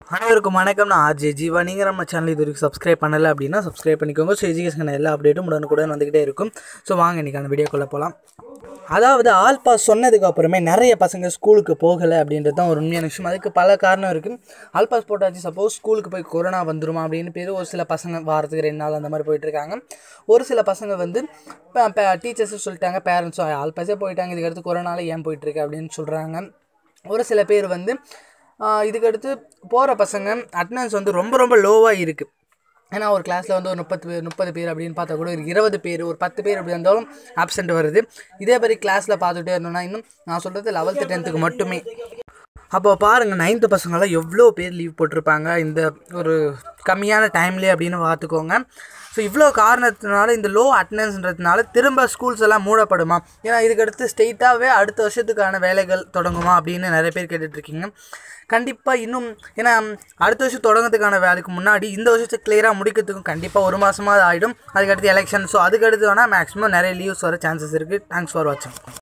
அனைவருக்கும் வணக்கம் நான் ஆர்ஜே ஜீவா நீங்கள் நம்ம சேனல் இது வரைக்கும் சப்ஸ்கிரைப் பண்ணலை அப்படின்னா சப்ஸ்கிரைப் பண்ணிக்கோங்க ஸோ எஜுகேஷன் எல்லா அப்டேட்டும் உடனுக்குடன் வந்துக்கிட்டே இருக்கும் ஸோ வாங்க இன்றைக்கான வீடியோக்குள்ளே போகலாம் அதாவது ஆல் பாஸ் சொன்னதுக்கு அப்புறமே நிறைய பசங்க ஸ்கூலுக்கு போகலை அப்படின்றது தான் ஒரு உண்மையான விஷயம் அதுக்கு பல காரணம் இருக்குது ஆல் பாஸ் போட்டாச்சு சப்போஸ் ஸ்கூலுக்கு போய் கொரோனா வந்துருமா அப்படின்னு பேர் ஒரு சில பசங்க வாரத்துக்கு ரெண்டு நாள் அந்த மாதிரி போயிட்டுருக்காங்க ஒரு சில பசங்க வந்து டீச்சர்ஸும் சொல்லிட்டாங்க பேரண்ட்ஸும் ஆல் பாஸே போயிட்டாங்க இதுக்கடுத்து கொரோனாவில் ஏன் போயிட்டுருக்கு அப்படின்னு சொல்கிறாங்க ஒரு சில பேர் வந்து ஆஹ் இதுக்கடுத்து போகிற பசங்க அட்டண்டன்ஸ் வந்து ரொம்ப ரொம்ப லோவாக இருக்குது ஏன்னா ஒரு கிளாஸில் வந்து ஒரு முப்பத்து பேர் முப்பது பேர் அப்படின்னு பார்த்தா கூட ஒரு இருபது பேர் ஒரு பத்து பேர் அப்படி இருந்தாலும் ஆப்சென்ட் வருது இதே மாதிரி கிளாஸில் பார்த்துட்டே இருந்தோம்னா இன்னும் நான் சொல்கிறது லெவல்த்து டென்த்துக்கு மட்டுமே அப்போ பாருங்கள் நைன்த்து பசங்களாம் எவ்வளோ பேர் லீவ் போட்டிருப்பாங்க இந்த ஒரு கம்மியான டைம்லேயே அப்படின்னு பார்த்துக்கோங்க ஸோ இவ்வளோ காரணத்தினால இந்த லோ அட்டண்டன்ஸ்ன்றதுனால திரும்ப ஸ்கூல்ஸ் எல்லாம் மூடப்படுமா ஏன்னா இதுக்கடுத்து ஸ்ட்ரெயிட்டாகவே அடுத்த வருஷத்துக்கான வேலைகள் தொடங்குமா அப்படின்னு நிறைய பேர் கேட்டுட்ருக்கீங்க கண்டிப்பாக இன்னும் ஏன்னா அடுத்த வருஷம் தொடங்கிறதுக்கான வேலைக்கு முன்னாடி இந்த வருஷத்தை கிளியராக முடிக்கிறதுக்கும் கண்டிப்பாக ஒரு மாதமாவது ஆகிடும் அதுக்கடுத்து எலெக்ஷன் ஸோ அதுக்கடுத்து வேணால் மேக்ஸிமம் நிறைய லீவ்ஸ் வர சான்சஸ் இருக்குது தேங்க்ஸ் ஃபார் வாட்சிங்